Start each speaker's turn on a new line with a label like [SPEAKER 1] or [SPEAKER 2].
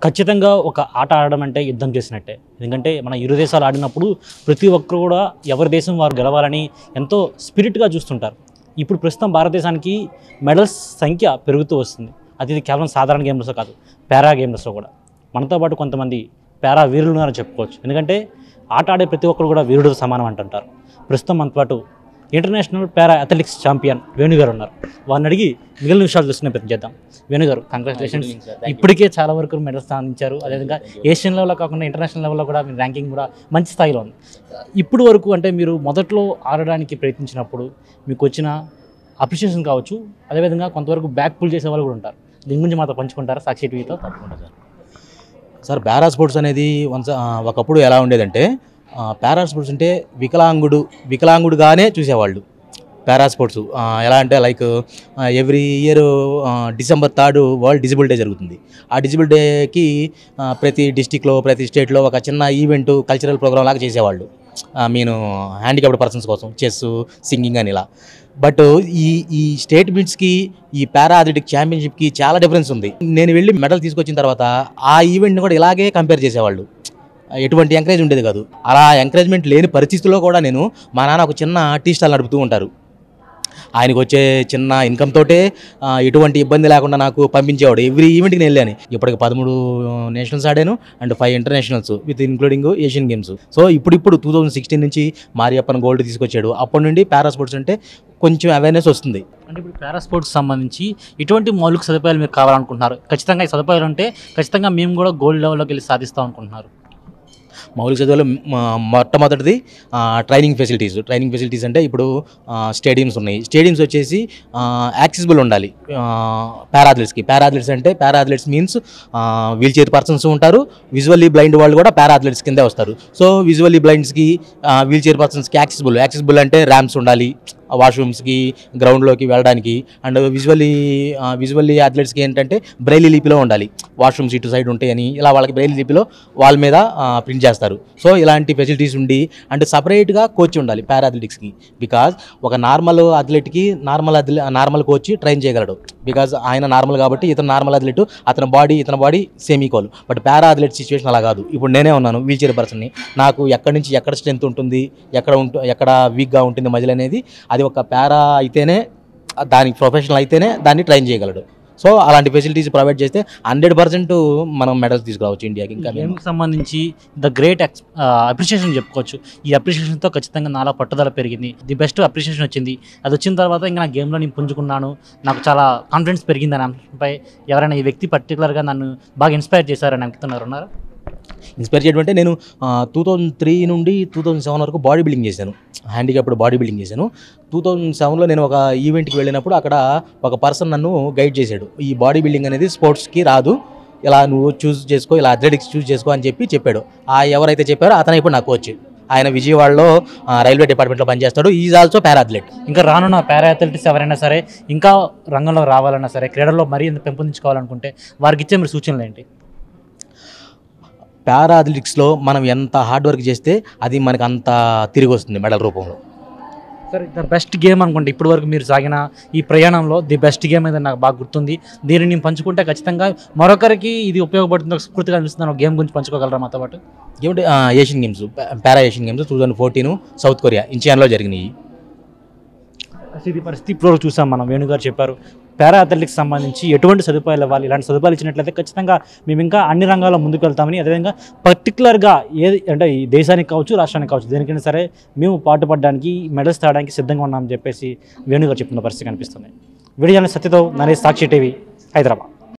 [SPEAKER 1] ఖచ్చితంగా ఒక ఆట ఆడడం అంటే యుద్ధం చేసినట్టే ఎందుకంటే మన ఇరు దేశాలు ఆడినప్పుడు ప్రతి ఒక్కరు కూడా ఎవరి దేశం వారు గెలవాలని ఎంతో స్పిరిట్గా చూస్తుంటారు ఇప్పుడు ప్రస్తుతం భారతదేశానికి మెడల్స్ సంఖ్య పెరుగుతూ వస్తుంది అది ఇది కేవలం సాధారణ గేమ్స్లో కాదు పారా గేమ్స్లో కూడా మనతో పాటు కొంతమంది పారా వీరులు ఉన్నారని చెప్పుకోవచ్చు ఎందుకంటే ఆట ఆడే ప్రతి ఒక్కరు కూడా వీరుడు సమానం అంటుంటారు ప్రస్తుతం మనతో పాటు international para athletics champion Venu గారు ఉన్నారు వారిని అడిగి మిగిలిన విషయాలు తెలుసుకునే ప్రయత్నం చేద్దాం వేణు గారు కంగ్రాచులేషన్స్ ఇప్పటికే చాలా వరకు మెడల్స్ సాధించారు అదేవిధంగా ఏషియన్ లెవెల్లో కాకుండా ఇంటర్నేషనల్ లెవెల్లో కూడా మీ ర్యాంకింగ్ కూడా మంచి స్థాయిలో ఉంది ఇప్పుడు వరకు అంటే మీరు మొదట్లో ఆడడానికి ప్రయత్నించినప్పుడు మీకు వచ్చిన అప్రిషియేషన్ కావచ్చు అదేవిధంగా కొంతవరకు బ్యాక్ పుల్ చేసే వాళ్ళు కూడా ఉంటారు దీని గురించి మాతో పంచుకుంటారా సాక్షి టీవీతో
[SPEAKER 2] తప్పకుండా సార్ సార్ పారా స్పోర్ట్స్ అనేది వన్స్ ఆ, ఒకప్పుడు ఎలా ఉండేదంటే ఆ, పారా స్పోర్ట్స్ అంటే వికలాంగుడు వికలాంగుడుగానే చూసేవాళ్ళు పారా స్పోర్ట్స్ ఆ, ఎలా అంటే like every year December third world disable day జరుగుతుంది ఆ డిజిబుల్ డేకి ఆ, ప్రతి డిస్టిక్లో ప్రతి స్టేట్లో ఒక చిన్న ఈవెంట్ కల్చరల్ ప్రోగ్రామ్ లాగా చేసేవాళ్ళు మీను హ్యాండిక్యాప్డ్ పర్సన్స్ కోసం చెస్ సింగింగ్ అని ఇలా బట్ ఈ ఈ స్టేట్ మీట్స్కి ఈ పారా అథ్లెటిక్ ఛాంపియన్షిప్కి చాలా డిఫరెన్స్ ఉంది నేను వెళ్ళి మెడల్ తీసుకొచ్చిన తర్వాత ఆ ఈవెంట్ని కూడా ఇలాగే కంపేర్ చేసేవాళ్ళు ఎటువంటి ఎంకరేజ్ ఉండేది కాదు అలా ఎంకరేజ్మెంట్ లేని పరిస్థితుల్లో కూడా నేను మా నాన్న ఒక చిన్న టీ స్టాల్ నడుపుతూ ఉంటారు ఆయనకు వచ్చే చిన్న ఇన్కమ్ తోటే ఆ, ఎటువంటి ఇబ్బంది లేకుండా నాకు పంపించేవాడు ఎవ్రీ ఈవెంట్కి నేను వెళ్ళాను ఇప్పటికి పదమూడు నేషనల్స్ ఆడాను and five internationals with including Asian Games so ఇప్పుడు ఇప్పుడు టూ థౌజండ్ సిక్స్టీన్ నుంచి మారియప్పన్ గోల్డ్ తీసుకొచ్చాడు అప్పటి నుండి పారా స్పోర్ట్స్ అంటే కొంచెం అవేర్నెస్ వస్తుంది
[SPEAKER 1] అంటే ఇప్పుడు పారా స్పోర్ట్స్ సంబంధించి ఎటువంటి మౌలిక సదుపాయాలు మీరు కావాలనుకుంటున్నారు ఖచ్చితంగా ఈ సదుపాయాలు ఉంటే ఖచ్చితంగా మేము కూడా గోల్డ్ లెవెల్లోకి వెళ్ళి సాధిస్తాం అనుకుంటున్నారు
[SPEAKER 2] మౌలిక చదువులు మ- మొట్టమొదటిది ఆ, ట్రైనింగ్ ఫెసిలిటీస్ ట్రైనింగ్ ఫెసిలిటీస్ అంటే ఇప్పుడు ఆ, స్టేడియంస్ ఉన్నాయి స్టేడియంస్ వచ్చేసి ఆ, యాక్సెసిబుల్ ఉండాలి పారాథ్లెట్స్కి పారాథ్లెట్స్ అంటే para athletes means wheelchair persons ఉంటారు విజువల్లీ బ్లైండ్ వాళ్ళు కూడా పారాథ్లెట్స్ కిందే వస్తారు సో విజువల్లీ బ్లైండ్స్కి వీల్ చైర్ పర్సన్స్కి యాక్సెసిబుల్ యాక్సెసిబుల్ అంటే ర్యామ్స్ ఉండాలి వాష్రూమ్స్కి గ్రౌండ్లోకి వెళ్ళడానికి అండ్ విజువల్లీ విజువల్లీ అథ్లెట్స్కి ఏంటంటే బ్రైలీ లిపిలో ఉండాలి వాష్రూమ్స్ ఇటు సైడ్ ఉంటాయని ఇలా వాళ్ళకి బ్రైలీ లిపిలో వాళ్ళ మీద ప్రింట్ చేస్తారు సో ఇలాంటి ఫెసిలిటీస్ ఉండి అండ్ సపరేట్గా కోచ్ ఉండాలి పారా అథ్లెటిక్స్కి బికాజ్ ఒక నార్మల్ అథ్లెట్కి నార్మల్ అథ్లె నార్మల్ కోచ్ ట్రైన్ చేయగలడు బికాజ్ ఆయన నార్మల్ కాబట్టి ఇతను నార్మల్ అథ్లెట్ అతని బాడీ ఇతని body same equal but para athlete situation అలా కాదు ఇప్పుడు నేనే ఉన్నాను వీల్ చైర్ పర్సన్ని నాకు ఎక్కడి నుంచి ఎక్కడ స్ట్రెంత్ ఉంటుంది ఎక్కడ ఉంటు ఎక్కడ వీక్గా ఉంటుంది మజిల్ అనేది అది ఒక పారా అయితేనే దానికి ప్రొఫెషనల్ అయితేనే దాన్ని ట్రైన్ చేయగలడు సో అలాంటి ఫెసిలిటీస్ ప్రొవైడ్ చేస్తే హండ్రెడ్ పర్సెంట్ మనం మెడల్స్ తీసుకురావచ్చు ఇండియాకి ఇంకా మేము.
[SPEAKER 1] గేమ్కి సంబంధించి ద గ్రేట్ ఎక్స్ అప్రిషియేషన్ చెప్పుకోవచ్చు ఈ అప్రిషియేషన్తో ఖచ్చితంగా నాలో పట్టుదల పెరిగింది ది బెస్ట్ అప్రిషియేషన్ వచ్చింది అది వచ్చిన తర్వాత ఇంకా నా గేమ్లో నేను పుంజుకున్నాను నాకు చాలా కాన్ఫిడెన్స్ పెరిగింది అని అంశంపై ఎవరైనా ఈ వ్యక్తి పర్టికులర్గా నన్ను బాగా ఇన్స్పైర్ చేశారని అనుకుతున్నారు ఉన్నారు
[SPEAKER 2] ఇన్స్పైర్ చేయడం అంటే నేను టూ థౌజండ్ త్రీ నుండి టూ థౌజండ్ సెవెన్ వరకు బాడీ బిల్డింగ్ చేశాను హ్యాండిక్యాప్డ్ బాడీ బిల్డింగ్ చేశాను టూ థౌజండ్ సెవెన్లో నేను ఒక ఈవెంట్కి వెళ్ళినప్పుడు అక్కడ ఒక పర్సన్ నన్ను గైడ్ చేశాడు ఈ బాడీ బిల్డింగ్ అనేది స్పోర్ట్స్కి రాదు ఇలా నువ్వు చూస్ చేసుకో ఇలా అథ్లెటిక్స్ చూస్ చేసుకో అని చెప్పి చెప్పాడు ఆ ఎవరైతే చెప్పారో అతను ఇప్పుడు నాకు వచ్చి ఆయన విజయవాడలో ఆ, రైల్వే డిపార్ట్మెంట్లో పనిచేస్తాడు ఈజ్ ఆల్సో పారా అథ్లెట్
[SPEAKER 1] ఇంకా రానున్న పారా అథ్లెటిక్స్ ఎవరైనా సరే ఇంకా రంగంలో రావాలన్నా సరే క్రీడల్లో మరీ పెంపొందించుకోవాలనుకుంటే వారికి ఇచ్చే మీరు సూచనలు ఏంటి
[SPEAKER 2] పారా అథ్లెటిక్స్లో మనం ఎంత హార్డ్ వర్క్ చేస్తే అది మనకు అంత తిరిగి వస్తుంది మెడల్ రూపంలో
[SPEAKER 1] సరే ద బెస్ట్ గేమ్ అనుకుంటే ఇప్పటి వరకు మీరు సాగిన ఈ ప్రయాణంలో ది బెస్ట్ గేమ్ అయితే నాకు బాగా గుర్తుంది దీన్ని నేను పంచుకుంటే ఖచ్చితంగా మరొకరికి ఇది ఉపయోగపడుతుంది ఒక స్ఫూర్తిగా అనిపిస్తుంది ఒక గేమ్ గురించి పంచుకోగలరా మాతో పాటు
[SPEAKER 2] ఏమిటి ఆ, ఏషియన్ గేమ్స్ పా- para Asian Games two thousand fourteen South Korea ఇంచియాన్లో జరిగినాయి
[SPEAKER 1] అసలు ఇది పరిస్థితి ఇప్పుడు చూసాం మనం వేణుగారు చెప్పారు పారా అథ్లెటిక్స్ సంబంధించి ఎటువంటి సదుపాయాలు ఇవ్వాలి ఇలాంటి సదుపాయాలు ఇచ్చినట్లయితే ఖచ్చితంగా మేము ఇంకా అన్ని రంగాల్లో ముందుకు వెళ్తామని అదేవిధంగా పర్టికులర్గా ఏది అంటే ఈ దేశానికి కావచ్చు రాష్ట్రానికి కావచ్చు దేనికైనా సరే మేము పాటుపడడానికి మెడల్స్ తేవడానికి సిద్ధంగా ఉన్నామని చెప్పేసి వేణుగారు చెప్తున్న పరిస్థితి కనిపిస్తుంది వీడియో సత్యతో నరేష్ సాక్షి టీవీ హైదరాబాద్